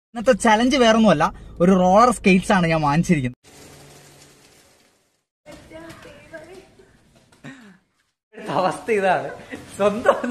ഇന്നത്തെ ചലഞ്ച് വേറൊന്നുമല്ല ഒരു റോളർ സ്കേറ്റ്സ് ആണ് ഞാൻ വാങ്ങിച്ചിരിക്കുന്നത് അവസ്ഥ ഇതാണ് സ്വന്തം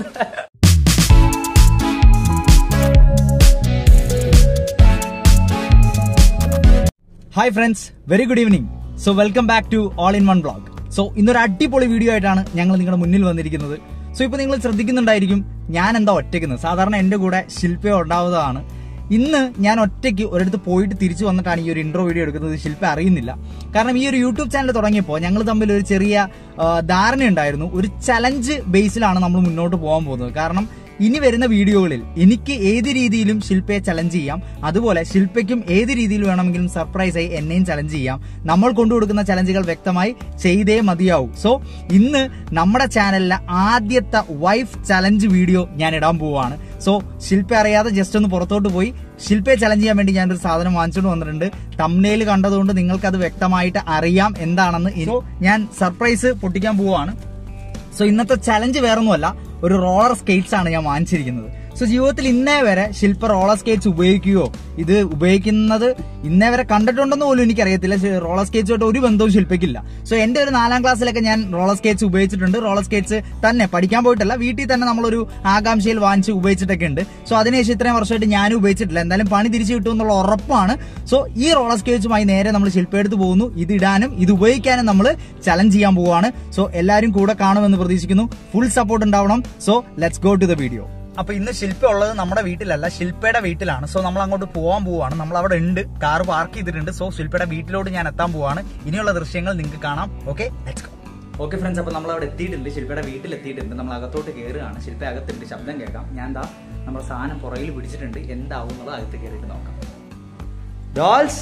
hi friends very good evening so welcome back to all in one blog so ഇന്നൊരു അടിപൊളി വീഡിയോ ആയിട്ടാണ് ഞങ്ങൾ നിങ്ങളുടെ മുന്നിൽ വന്നിരിക്കുന്നത് സോ ഇപ്പൊ നിങ്ങൾ ശ്രദ്ധിക്കുന്നുണ്ടായിരിക്കും ഞാൻ എന്താ ഒറ്റയ്ക്കുന്നത് സാധാരണ എന്റെ കൂടെ ശില്പ ഉണ്ടാവുന്നതാണ് ഇന്ന് ഞാൻ ഒറ്റയ്ക്ക് ഒരിടത്ത് പോയിട്ട് തിരിച്ചു വന്നിട്ടാണ് ഈ ഒരു ഇൻട്രോ വീഡിയോ എടുക്കുന്നത് ശില്പ അറിയുന്നില്ല കാരണം ഈ ഒരു യൂട്യൂബ് ചാനൽ തുടങ്ങിയപ്പോൾ ഞങ്ങൾ തമ്മിൽ ഒരു ചെറിയ ആ, ധാരണയുണ്ടായിരുന്നു ഒരു ചലഞ്ച് ബേസിലാണ് നമ്മൾ മുന്നോട്ട് പോകാൻ പോകുന്നത് കാരണം ഇനി വരുന്ന വീഡിയോകളിൽ എനിക്ക് ഏത് രീതിയിലും ശില്പയെ ചലഞ്ച് ചെയ്യാം അതുപോലെ ശില്പയ്ക്കും ഏത് രീതിയിൽ വേണമെങ്കിലും സർപ്രൈസ് ആയി എന്നെയും ചലഞ്ച് ചെയ്യാം നമ്മൾ കൊണ്ടുകൊടുക്കുന്ന ചലഞ്ചുകൾ വ്യക്തമായി ചെയ്തേ മതിയാവും സോ ഇന്ന് നമ്മുടെ ചാനലിലെ ആദ്യത്തെ വൈഫ് ചലഞ്ച് വീഡിയോ ഞാൻ ഇടാൻ പോവാണ് സോ ശില്പ അറിയാതെ ജസ്റ്റ് ഒന്ന് പുറത്തോട്ട് പോയി ശില്പയെ ചലഞ്ച് ചെയ്യാൻ വേണ്ടി ഞാനൊരു സാധനം വാങ്ങിച്ചുകൊണ്ട് വന്നിട്ടുണ്ട് തമ്നയിൽ കണ്ടതുകൊണ്ട് നിങ്ങൾക്ക് അത് വ്യക്തമായിട്ട് അറിയാം എന്താണെന്ന് സോ ഞാൻ സർപ്രൈസ് പൊട്ടിക്കാൻ പോവാണ് സോ ഇന്നത്തെ ചലഞ്ച് വേറൊന്നുമല്ല ഒരു റോളർ സ്കേറ്റ്സ് ആണ് ഞാൻ വാങ്ങിച്ചിരിക്കുന്നത് സോ ജീവിതത്തിൽ ഇന്നേ വരെ ശില്പ റോളർ സ്കേറ്റ്സ് ഉപയോഗിക്കുകയോ ഇത് ഉപയോഗിക്കുന്നത് ഇന്നേ വരെ കണ്ടിട്ടുണ്ടെന്ന് പോലും എനിക്കറിയത്തില്ല ശ- റോളർ സ്കേറ്റ്സുമായിട്ട് ഒരു ബന്ധവും ശില്പയ്ക്കില്ല സോ എന്റെ ഒരു നാലാം ക്ലാസ്സിലൊക്കെ ഞാൻ റോളർ സ്കേറ്റ്സ് ഉപയോഗിച്ചിട്ടുണ്ട് റോളർ സ്കേറ്റ്സ് തന്നെ പഠിക്കാൻ പോയിട്ടല്ല വീട്ടിൽ തന്നെ നമ്മളൊരു ആകാംക്ഷയിൽ വാങ്ങിച്ച് ഉപയോഗിച്ചിട്ടൊക്കെ ഉണ്ട് സോ അതിനുശേഷം ഇത്രയും വർഷമായിട്ട് ഞാനും ഉപയോഗിച്ചിട്ടില്ല എന്തായാലും പണി തിരിച്ചു കിട്ടും എന്നുള്ള ഉറപ്പാണ് സോ ഈ റോളർ സ്കേറ്റ്സുമായി നേരെ നമ്മൾ ശില്പയെടുത്ത് പോകുന്നു ഇത് ഇടാനും ഇത് ഉപയോഗിക്കാനും നമ്മൾ ചലഞ്ച് ചെയ്യാൻ പോവുകയാണ് സോ എല്ലാവരും കൂടെ കാണുമെന്ന് പ്രതീക്ഷിക്കുന്നു ഫുൾ സപ്പോർട്ട് ഉണ്ടാവണം so let's go to the video അപ്പൊ ഇന്ന് ശില്പ ഉള്ളത് നമ്മുടെ വീട്ടിലല്ല ശില്പയുടെ വീട്ടിലാണ് സോ നമ്മൾ അങ്ങോട്ട് പോകാൻ പോവാണ് നമ്മൾ അവിടെ ഉണ്ട് കാർ പാർക്ക് ചെയ്തിട്ടുണ്ട് സോ ശില്പയുടെ വീട്ടിലോട്ട് ഞാൻ എത്താൻ പോവാണ് ഇനിയുള്ള ദൃശ്യങ്ങൾ നിങ്ങൾക്ക് കാണാം okay let's go okay friends അപ്പൊ നമ്മൾ അവിടെ എത്തിയിട്ടുണ്ട് ശില്പയുടെ വീട്ടിൽ എത്തിയിട്ടുണ്ട് നമ്മൾ അകത്തോട്ട് കയറുകയാണ് ശില്പ അകത്തുണ്ട് ശബ്ദം കേൾക്കാം ഞാൻ എന്താ നമ്മുടെ സാധനം പുറകിൽ പിടിച്ചിട്ടുണ്ട് എന്താവും എന്നുള്ളത് അകത്ത് കയറിയിട്ട് നോക്കാം ഡോൾസ്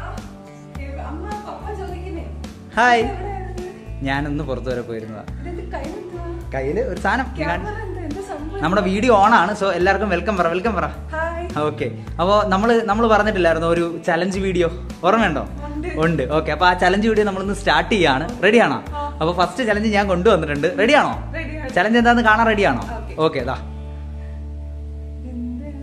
അമ്മ പപ്പ ചോദിക്കുന്നേ ഹായ് ഞാനൊന്ന് പുറത്തു വരെ പോയിരുന്നതാ ഇതെന്ത് കയ്യിലെന്തുവാ? കയ്യില് ഒരു സാധനം ഞാൻ- ക്യാമറ എന്ത്? എന്ത് സംഭവം? നമ്മുടെ വീഡിയോ ഓൺ ആണ് സോ എല്ലാവർക്കും വെൽക്കം പറ വെൽക്കം പറ ഹായ്. ഓക്കെ അപ്പോ നമ്മള് നമ്മൾ പറഞ്ഞിട്ടില്ലായിരുന്നു ഒരു ചലഞ്ച് വീഡിയോ ഓർമ്മയുണ്ടോ ഉണ്ട്. ഉണ്ട് ഓക്കെ അപ്പൊ ആ ചലഞ്ച് വീഡിയോ നമ്മളിന്ന് സ്റ്റാർട്ട് ചെയ്യാണ് റെഡിയാണോ അപ്പൊ ഫസ്റ്റ് ചലഞ്ച് ഞാൻ കൊണ്ടുവന്നിട്ടുണ്ട് റെഡിയാണോ Ready ആണ്. ചലഞ്ച് എന്താന്ന് കാണാൻ റെഡിയാണോ Okay. ഓക്കെ ഇതാ എന്ത്?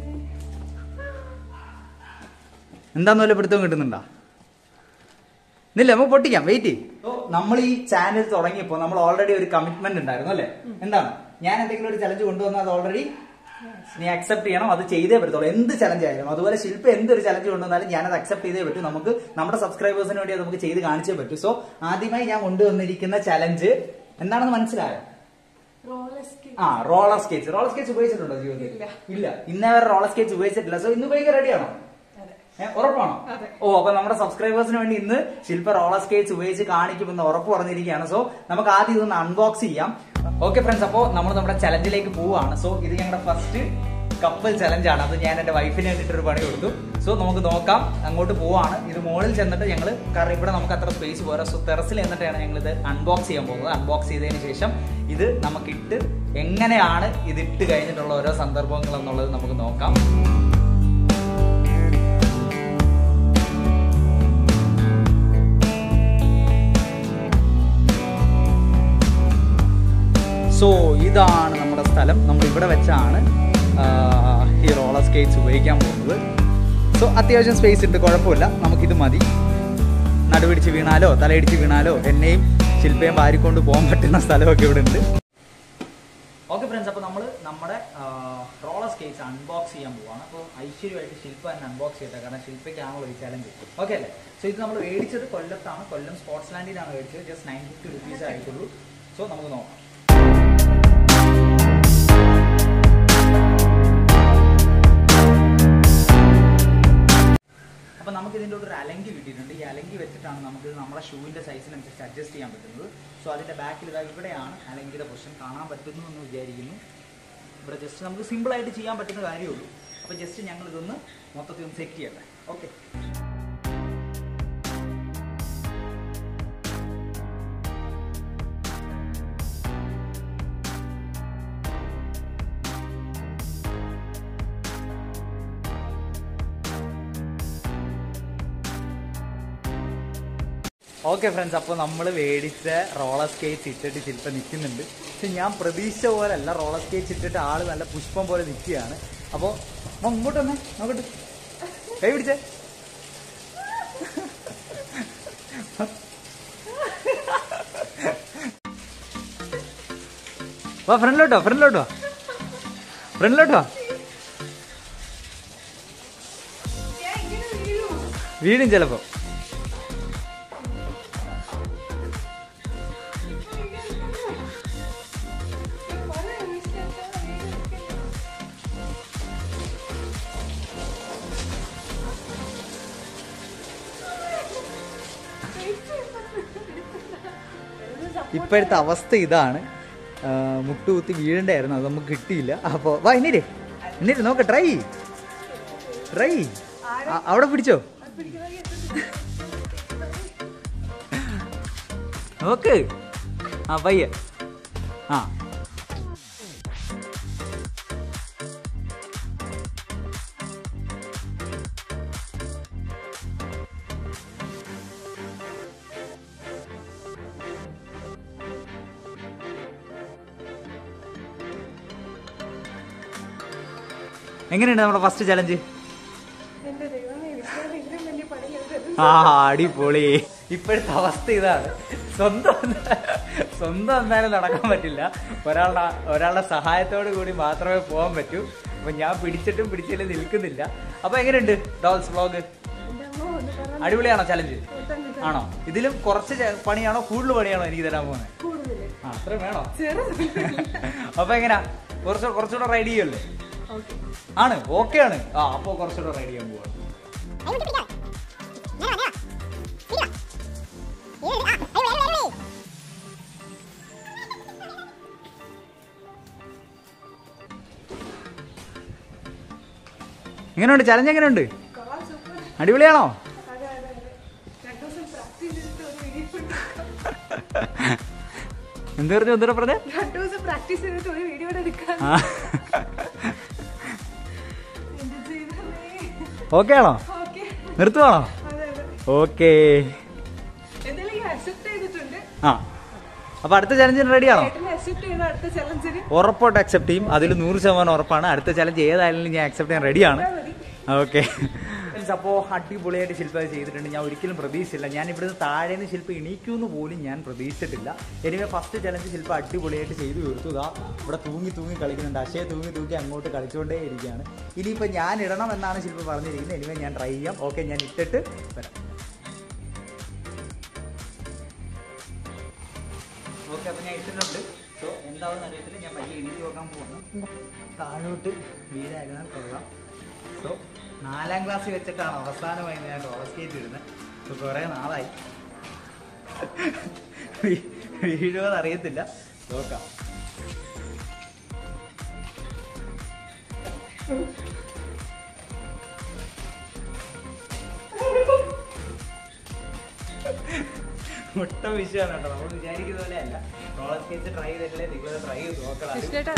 എന്താന്ന് വല്ല പിടുത്തവും കിട്ടുന്നുണ്ടോ ഇല്ല നമുക്ക് പൊട്ടിക്കാം വെയിറ്റ് നമ്മൾ ഈ ചാനൽ തുടങ്ങിയപ്പോൾ നമ്മൾ ഓൾറെഡി ഒരു കമ്മിറ്റ്മെന്റ് ഉണ്ടായിരുന്നു അല്ലേ എന്താണ് ഞാൻ എന്തെങ്കിലും ഒരു ചലഞ്ച് കൊണ്ടുവന്നാൽ അത് ഓൾറെഡി നീ അക്സെപ്റ്റ് ചെയ്യണം അത് ചെയ്തേ പറ്റത്തുള്ളൂ എന്ത് ചലഞ്ച് ആയാലും അതുപോലെ ശില്പ എന്തൊരു ചലഞ്ച് കൊണ്ടുവന്നാലും ഞാനത് അക്സെപ്റ്റ് ചെയ്തേ പറ്റൂ നമുക്ക് നമ്മുടെ സബ്സ്ക്രൈബേഴ്സിന് വേണ്ടി അത് നമുക്ക് ചെയ്ത് കാണിച്ചേ പറ്റൂ സോ ആദ്യമായി ഞാൻ കൊണ്ടുവന്നിരിക്കുന്ന ചലഞ്ച് എന്താണെന്ന് മനസ്സിലായോ Roller skate. ആ റോളർ സ്കേറ്റ്സ് റോളർ സ്കേറ്റ്സ് ഉപയോഗിച്ചിട്ടുണ്ടോ ജീവിതത്തിൽ ഇല്ല. ഇല്ല ഇന്നേ വരെ റോളർ സ്കേറ്റ്സ് ഉപയോഗിച്ചിട്ടില്ല സോ ഇന്ന് ഉപയോഗിക്കാൻ റെഡിയാണോ അതെ. ഏ, ഉറപ്പാണോ അതെ. ഓ അപ്പൊ നമ്മുടെ സബ്സ്ക്രൈബേഴ്സിന് വേണ്ടി ഇന്ന് ശില്പ റോളർ സ്കേറ്റ്സ് ഉപയോഗിച്ച് കാണിക്കുമെന്ന് ഉറപ്പ് പറഞ്ഞിരിക്കുകയാണ് സോ നമുക്ക് ആദ്യം ഇതൊന്ന് അൺബോക്സ് ചെയ്യാം ഓക്കെ ഫ്രണ്ട്സ് അപ്പോ നമ്മൾ നമ്മുടെ ചലഞ്ചിലേക്ക് പോവാണ് സോ ഇത് ഞങ്ങളുടെ ഫസ്റ്റ് കപ്പൽ ചലഞ്ച് ആണ് അത് ഞാൻ എന്റെ വൈഫിന് വേണ്ടിട്ട് ഒരു പണി കൊടുത്തു സോ നമുക്ക് നോക്കാം അങ്ങോട്ട് പോവാണ് ഇത് മുകളിൽ ചെന്നിട്ട് ഞങ്ങൾ കാരണം ഇവിടെ നമുക്ക് അത്ര സ്പേസ് പോരാ സോ ടെറസിൽ എന്നിട്ടാണ് ഞങ്ങൾ ഇത് അൺബോക്സ് ചെയ്യാൻ പോകുന്നത് അൺബോക്സ് ചെയ്തതിന് ശേഷം ഇത് നമുക്കിട്ട് എങ്ങനെയാണ് ഇത് ഇട്ട് കഴിഞ്ഞിട്ടുള്ള ഓരോ സന്ദർഭങ്ങൾ എന്നുള്ളത് നമുക്ക് നോക്കാം സോ ഇതാണ് നമ്മുടെ സ്ഥലം നമ്മൾ ഇവിടെ വെച്ചാണ് ആ, ഈ റോളർ സ്കേറ്റ്സ് ഉപയോഗിക്കാൻ പോകുന്നത് സോ അത്യാവശ്യം സ്പേസ് ഉണ്ട് കുഴപ്പമില്ല നമുക്കിത് മതി നടുപിടിച്ച് വീണാലോ തലയിടിച്ച് വീണാലോ എന്നെയും ശില്പയും വാരിക്കൊണ്ട് പോകാൻ പറ്റുന്ന സ്ഥലമൊക്കെ ഇവിടെ ഉണ്ട് ഓക്കെ ഫ്രണ്ട്സ് അപ്പോൾ നമ്മൾ നമ്മുടെ റോളർ സ്കേറ്റ്സ് അൺബോക്സ് ചെയ്യാൻ പോവാണ് അപ്പോൾ ഐശ്വര്യമായിട്ട് ശില്പ തന്നെ അൺബോക്സ് ചെയ്തത് കാരണം ശില്പയ്ക്കാണല്ലോ ഈ ചലഞ്ച് ഓക്കെ അല്ലേ സോ ഇത് നമ്മൾ മേടിച്ചത് കൊല്ലത്താണ് കൊല്ലം സ്പോർട്സ് ലാൻഡിലാണ് മേടിച്ചത് ജസ്റ്റ് നയൻ ഫിഫ്റ്റി റുപ്പീസ് ആയിട്ടുള്ളൂ സോ നമുക്ക് നോക്കാം അപ്പൊ നമുക്ക് ഇതിന്റെ കൂടെ ഒരു അലങ്കി കിട്ടിയിട്ടുണ്ട് ഈ അലങ്കി വെച്ചിട്ടാണ് നമുക്ക് നമ്മുടെ ഷൂവിന്റെ സൈസിനനുസരിച്ച് അഡ്ജസ്റ്റ് ചെയ്യാൻ പറ്റുന്നത് സോ അതിന്റെ ബാക്കിൽ ഇതാ ഇവിടെയാണ് അലങ്കിയുടെ പൊസിഷൻ കാണാൻ പറ്റുന്നു എന്ന് വിചാരിക്കുന്നു ഇവിടെ ജസ്റ്റ് നമുക്ക് സിമ്പിൾ ആയിട്ട് ചെയ്യാൻ പറ്റുന്ന കാര്യമുള്ളൂ അപ്പൊ ജസ്റ്റ് ഞങ്ങൾ ഇതൊന്ന് മൊത്തത്തിൽ ഒന്ന് സെറ്റ് ചെയ്യട്ടെ ഓക്കെ ഓക്കെ ഫ്രണ്ട്സ് അപ്പോൾ നമ്മൾ മേടിച്ച റോളർ സ്കേറ്റ്സ് ഇട്ടിട്ട് ശില്പ നിൽക്കുന്നുണ്ട് പക്ഷെ ഞാൻ പ്രതീക്ഷിച്ച പോലെയല്ല റോളർ സ്കേറ്റ്സ് ഇട്ടിട്ട് ആള് നല്ല പുഷ്പം പോലെ നിൽക്കുകയാണ് അപ്പോൾ ഇങ്ങോട്ട് വന്നേ നോക്കട്ടെ കൈ പിടിച്ചേ വാ ഫ്രണ്ടിലോട്ടോ ഫ്രണ്ടിലോട്ടോ ഫ്രണ്ടിലോട്ടോ ഞാൻ ഇങ്ങനെ വീഴുമോ? വീടും ചിലപ്പോ ഞാൻ വളരെ വിശ്വസിച്ചാ വീഴും. ഇപ്പോഴത്തെ അവസ്ഥ ഇതാണ് ആ, മുട്ടുകുത്തി വീഴണ്ടായിരുന്നു അത് നമുക്ക് കിട്ടിയില്ല അപ്പോൾ വാ എന്നിട്ട് എന്നിട്ട് നോക്ക് ട്രൈ ട്രൈ അവിടെ പിടിച്ചോ നോക്ക് ആ പയ്യെ ആ എങ്ങനെയുണ്ട് നമ്മുടെ ഫസ്റ്റ് ചലഞ്ച് എന്റെ ദൈവമേ വിശ്വാസം ഇതിലും വലിയ പണിയെടുത്തത് ആ അടിപൊളി ഇപ്പോഴത്തെ അവസ്ഥ ഇതാണ് സ്വന്തം എന്താ- സ്വന്തം എന്തായാലും നടക്കാൻ പറ്റില്ല ഒരാളുടെ ഒരാളുടെ സഹായത്തോടു കൂടി മാത്രമേ പോകാൻ പറ്റൂ അപ്പൊ ഞാൻ പിടിച്ചിട്ടും പിടിച്ചിട്ടും നിൽക്കുന്നില്ല അപ്പൊ എങ്ങനെയുണ്ട് ഡോൾസ് വ്ളോഗ് എന്റെ അമ്മ ഒന്ന് പറഞ്ഞു അടിപൊളിയാണോ ചലഞ്ച് തന്നെ ആണോ ഇതിലും കുറച്ച് ചെ- പണിയാണോ കൂടുതൽ പണിയാണോ എനിക്ക് തരാൻ പോകുന്നത് കൂടുതല് ആ അത്രയും വേണോ ചെറുത് അപ്പൊ എങ്ങനെയാ കുറച്ച് കുറച്ചുകൂടെ റൈഡ് ചെയ്യുമല്ലേ ഓക്കെ ആണ് ഓക്കെ ആണ് ആ അപ്പൊ കുറച്ചുകൂടെ റൈഡ് ചെയ്യാൻ പോവാണ് എങ്ങനെയുണ്ട് ചലഞ്ച് എങ്ങനെയുണ്ട് കാൽ സൂപ്പർ അടിപൊളിയാണോ അതെ അതെ അതെ രണ്ടു ദിവസം പ്രാക്ടീസ് ചെയ്തിട്ട് ഒരു വീഡിയോ എന്ത് പറഞ്ഞു ഒന്നുകൂടെ പറഞ്ഞേ രണ്ടു ദിവസം പ്രാക്ടീസ് ചെയ്തിട്ട് ഒരു വീഡിയോ എടുക്കാൻ ആ എന്ത് ചെയ്തേ ഓക്കെ ആണോ ഓക്കെ നിർത്തുവാണോ അതെ അതെ ഓക്കേ എന്തായാലും ഈ അക്സെപ്റ്റ് ചെയ്തിട്ടുണ്ട് ആ അപ്പൊ അടുത്ത ചലഞ്ചിന് റെഡിയാണോ ചേട്ടനെ അക്സെപ്റ്റ് ചെയ്ത അടുത്ത ചലഞ്ചിന് ഉറപ്പോട്ട് അക്സെപ്റ്റ് ചെയ്യും അതിൽ നൂറ് ശതമാനം ഉറപ്പാണ് അടുത്ത ചലഞ്ച് ഏതായാലും ഞാൻ അക്സെപ്റ്റ് ചെയ്യാൻ റെഡിയാണ് മതി ഓക്കെ അപ്പോൾ അടിപൊളിയായിട്ട് ശില്പ അത് ചെയ്തിട്ടുണ്ട് ഞാൻ ഒരിക്കലും പ്രതീക്ഷിച്ചില്ല ഞാൻ ഇവിടുന്ന് താഴേന്ന് ശില്പ എണീക്കുമെന്ന് പോലും ഞാൻ പ്രതീക്ഷിച്ചിട്ടില്ല എനിവേ ഫസ്റ്റ് ചലഞ്ച് ശില്പ അടിപൊളിയായിട്ട് ചെയ്തു തീർത്തു ഇതാ ഇവിടെ തൂങ്ങി തൂങ്ങി കളിക്കുന്നുണ്ട് അശയെ തൂങ്ങി തൂങ്ങി അങ്ങോട്ട് കളിച്ചുകൊണ്ടേ ഇരിക്കുകയാണ് ഇനിയിപ്പോൾ ഞാൻ ഇടണം എന്നാണ് ശില്പ പറഞ്ഞിരിക്കുന്നത് എനിവേ ഞാൻ ട്രൈ ചെയ്യാം ഓക്കെ ഞാൻ ഇട്ടിട്ട് വരാം ഓക്കെ അപ്പോൾ ഞാൻ ഇട്ടിട്ടുണ്ട് സോ എന്താണെന്ന് അറിയത്തില്ല ഞാൻ വലിയ എണീറ്റ് നോക്കാൻ പോകുന്നു താഴോട്ട് വീടായിരുന്നാൽ കൊള്ളാം സോ നാലാം ക്ലാസ്സിൽ വെച്ചിട്ടാണ് അവസാനമായി ഞാൻ റോളർ സ്കേറ്റ് ഇടുന്നത് സോ കുറേ നാളായി വീ- വീഴുമെന്ന് അറിയത്തില്ല നോക്കാം മുട്ട വിഷയമാണ് കേട്ടോ നമ്മൾ വിചാരിക്കുന്ന പോലെ അല്ല റോളർ സ്കേറ്റ് ട്രൈ ചെയ്തിട്ടില്ലേ നിങ്ങൾ ട്രൈ ചെയ്ത് നോക്കണം കൃഷ്ണേട്ടാ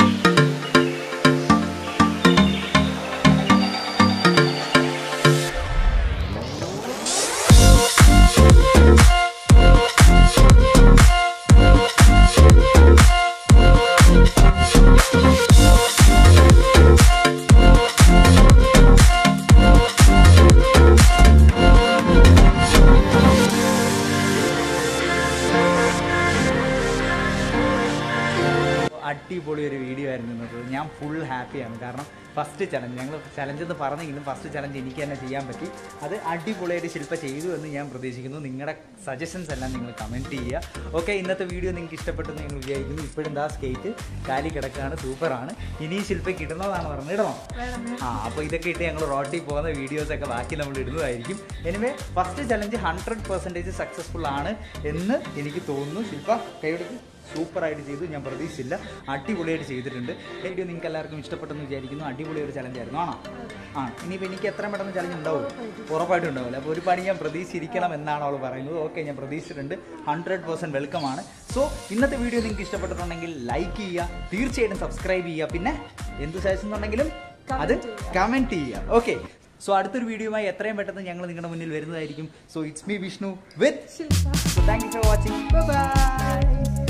അടിപൊളി ഒരു വീഡിയോ ആയിരുന്നു ഇന്നത്തെ ഞാൻ ഫുൾ ഹാപ്പിയാണ് കാരണം ഫസ്റ്റ് ചലഞ്ച് ഞങ്ങൾ ചലഞ്ച് എന്ന് പറഞ്ഞെങ്കിലും ഫസ്റ്റ് ചലഞ്ച് എനിക്ക് തന്നെ ചെയ്യാൻ പറ്റി അത് അടിപൊളിയായിട്ട് ശില്പ ചെയ്തു എന്ന് ഞാൻ പ്രതീക്ഷിക്കുന്നു നിങ്ങളുടെ സജഷൻസ് എല്ലാം നിങ്ങൾ കമൻറ്റ് ചെയ്യുക ഓക്കെ ഇന്നത്തെ വീഡിയോ നിങ്ങൾക്ക് ഇഷ്ടപ്പെട്ടെന്ന് ഞങ്ങൾ വിചാരിക്കുന്നു ഇപ്പോഴും എന്താ സ്കേറ്റ് കാലി കിടക്കുകയാണ് സൂപ്പറാണ് ഇനിയും ശില്പയ്ക്ക് ഇടുന്നതാണ് പറഞ്ഞത് ഇടണോ വേണം വേണം. ആ അപ്പോൾ ഇതൊക്കെ ഇട്ട് ഞങ്ങൾ റോട്ടിൽ പോകുന്ന വീഡിയോസ് ഒക്കെ ബാക്കി നമ്മൾ ഇടുന്നതായിരിക്കും anyway first challenge hundred percentage successful ആണ് എന്ന് എനിക്ക് തോന്നുന്നു ശില്പ കൈയെടുത്ത് സൂപ്പറായിട്ട് ചെയ്തു ഞാൻ പ്രതീക്ഷിച്ചില്ല അടിപൊളിയായിട്ട് ചെയ്തിട്ടുണ്ട് വീഡിയോ നിങ്ങൾക്ക് എല്ലാവർക്കും ഇഷ്ടപ്പെട്ടെന്ന് വിചാരിക്കുന്നു അടിപൊളി ഒരു ചലഞ്ച് ആയിരുന്നു ആണോ ആ ഇനിയിപ്പോൾ എനിക്ക് എത്ര പെട്ടെന്ന് ചലഞ്ച് ഉണ്ടാവും ഉറപ്പായിട്ടും ഉണ്ടാവില്ല അപ്പോൾ ഒരു പണി ഞാൻ പ്രതീക്ഷിച്ചിരിക്കണം എന്നാണ് അവൾ പറയുന്നത് ഓക്കെ ഞാൻ പ്രതീക്ഷിച്ചിട്ടുണ്ട് ഹൺഡ്രഡ് പെർസെൻറ്റ് വെൽക്കം ആണ് സോ ഇന്നത്തെ വീഡിയോ നിങ്ങൾക്ക് ഇഷ്ടപ്പെട്ടിട്ടുണ്ടെങ്കിൽ ലൈക്ക് ചെയ്യുക തീർച്ചയായിട്ടും സബ്സ്ക്രൈബ് ചെയ്യുക പിന്നെ എന്ത് സജഷൻ ഉണ്ടെങ്കിലും അത് കമൻറ്റ് ചെയ്യുക ഓക്കെ സോ അടുത്തൊരു വീഡിയോയുമായി എത്രയും പെട്ടെന്ന് ഞങ്ങൾ നിങ്ങളുടെ മുന്നിൽ വരുന്നതായിരിക്കും so it's me Vishnu with Shilpa So thank you for watching. Bye bye.